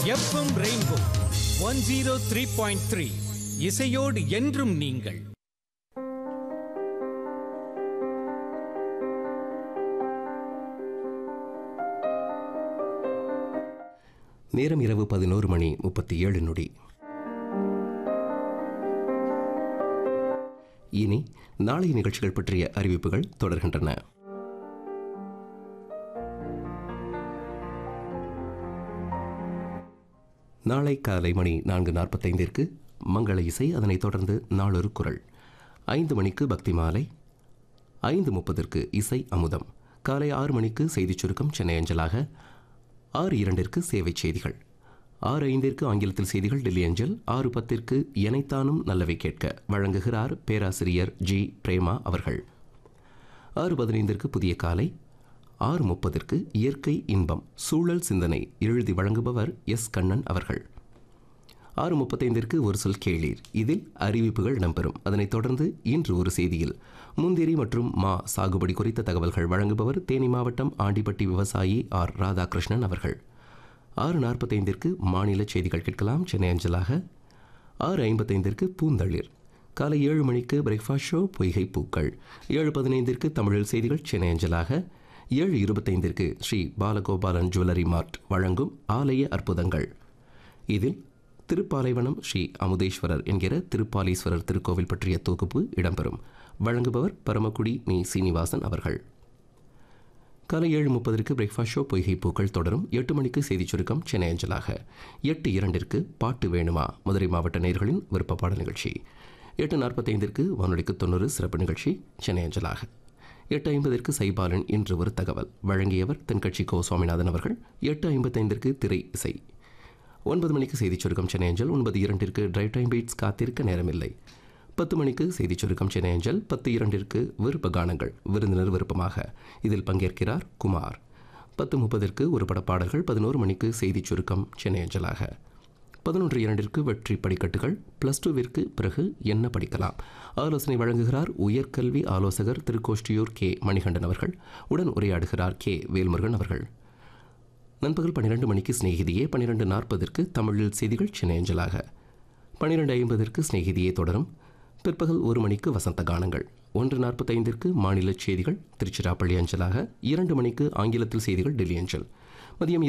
FM rainbow one zero three point three இசையோடு என்றும் நீங்கள் நேரம் இரவு பதினோரு மணி முப்பத்தி ஏழு நொடி இனி நாளைய நிகழ்ச்சிகள் பற்றிய அறிவிப்புகள் தொடர்கின்றன நாளை காலை மணி நான்கு நாற்பத்தைந்திற்கு மங்கள இசை அதனைத் தொடர்ந்து நாளொரு குரல் ஐந்து மணிக்கு பக்தி மாலை ஐந்து முப்பதற்கு இசை அமுதம் காலை ஆறு மணிக்கு செய்திச் சுருக்கம் சென்னை அஞ்சலாக ஆறு இரண்டிற்கு சேவை செய்திகள் ஆறு ஐந்திற்கு ஆங்கிலத்தில் செய்திகள் டெல்லி அஞ்சல் ஆறு பத்திற்கு எனைத்தானும் நல்லவை கேட்க வழங்குகிறார் பேராசிரியர் ஜி பிரேமா அவர்கள் ஆறு பதினைந்திற்கு புதிய காலை ஆறு முப்பதற்கு இயற்கை இன்பம் சூழல் சிந்தனை எழுதி வழங்குபவர் எஸ் கண்ணன் அவர்கள் ஆறு முப்பத்தைந்திற்கு ஒரு சொல் கேளீர் இதில் அறிவிப்புகள் இடம்பெறும் அதனைத் தொடர்ந்து இன்று ஒரு செய்தியில் முந்திரி மற்றும் மா சாகுபடி குறித்த தகவல்கள் வழங்குபவர் தேனி மாவட்டம் ஆண்டிப்பட்டி விவசாயி ஆர் ராதாகிருஷ்ணன் அவர்கள் ஆறு நாற்பத்தைந்திற்கு மாநில செய்திகள் கேட்கலாம் சென்னை அஞ்சலாக ஆறு ஐம்பத்தைந்திற்கு பூந்தளிர் காலை ஏழு மணிக்கு பிரேக்ஃபாஸ்ட் ஷோ பொய்கை பூக்கள் ஏழு பதினைந்திற்கு தமிழில் செய்திகள் சென்னை அஞ்சலாக ஏழு இருபத்தைந்திற்கு ஸ்ரீ பாலகோபாலன் ஜுவல்லரி மார்ட் வழங்கும் ஆலய அற்புதங்கள் இதில் திருப்பாலைவனம் ஸ்ரீ அமுதேஸ்வரர் என்கிற திருப்பாலீஸ்வரர் திருக்கோவில் பற்றிய தொகுப்பு இடம்பெறும் வழங்குபவர் பரமக்குடி மீ சீனிவாசன் அவர்கள் காலை ஏழு முப்பதற்கு பிரேக்ஃபாஸ்ட் ஷோ பொய்கை பூக்கள் தொடரும் எட்டு மணிக்கு செய்திச் சுருக்கம் சென்னை அஞ்சலாக எட்டு இரண்டிற்கு பாட்டு வேணுமா மதுரை மாவட்ட நேயர்களின் விருப்ப பாடல் நிகழ்ச்சி எட்டு நாற்பத்தைந்திற்கு வானொலிக்கு தொண்ணூறு சிறப்பு நிகழ்ச்சி சென்னை அஞ்சலாக எட்டு ஐம்பதற்கு சைபாலன் இன்று ஒரு தகவல் வழங்கியவர் தென்கட்சி கோ சுவாமிநாதன் அவர்கள் எட்டு ஐம்பத்தைந்திற்கு திரை இசை ஒன்பது மணிக்கு செய்திச் சுருக்கம் சென்னை அஞ்சல் ஒன்பது இரண்டிற்கு டிரைவ் டைம் பீட்ஸ் காத்திருக்க நேரமில்லை பத்து மணிக்கு செய்திச் சுருக்கம் சென்னை அஞ்சல் பத்து இரண்டிற்கு விருப்ப கானங்கள் விருந்தினர் விருப்பமாக இதில் பங்கேற்கிறார் குமார் பத்து முப்பதற்கு ஒரு பட பாடல்கள் பதினோரு மணிக்கு செய்திச் சுருக்கம் சென்னை அஞ்சலாக பதினொன்று இரண்டிற்கு வெற்றி படிக்கட்டுகள் ப்ளஸ் டூவிற்கு பிறகு என்ன படிக்கலாம் ஆலோசனை வழங்குகிறார் உயர்கல்வி ஆலோசகர் திருக்கோஷ்டியூர் கே மணிகண்டன் அவர்கள் உடன் உரையாடுகிறார் கே வேல்முருகன் அவர்கள் நண்பகல் பன்னிரண்டு மணிக்கு சிநேகிதியே பன்னிரெண்டு நாற்பதற்கு தமிழில் செய்திகள் சென்னை அஞ்சலாக பன்னிரெண்டு ஐம்பதற்கு சிநேகிதியே தொடரும் பிற்பகல் ஒரு மணிக்கு வசந்த கானங்கள் ஒன்று நாற்பத்தைந்திற்கு மாநில செய்திகள் திருச்சிராப்பள்ளி அஞ்சலாக இரண்டு மணிக்கு ஆங்கிலத்தில் செய்திகள் டெல்லி அஞ்சல் மதியம்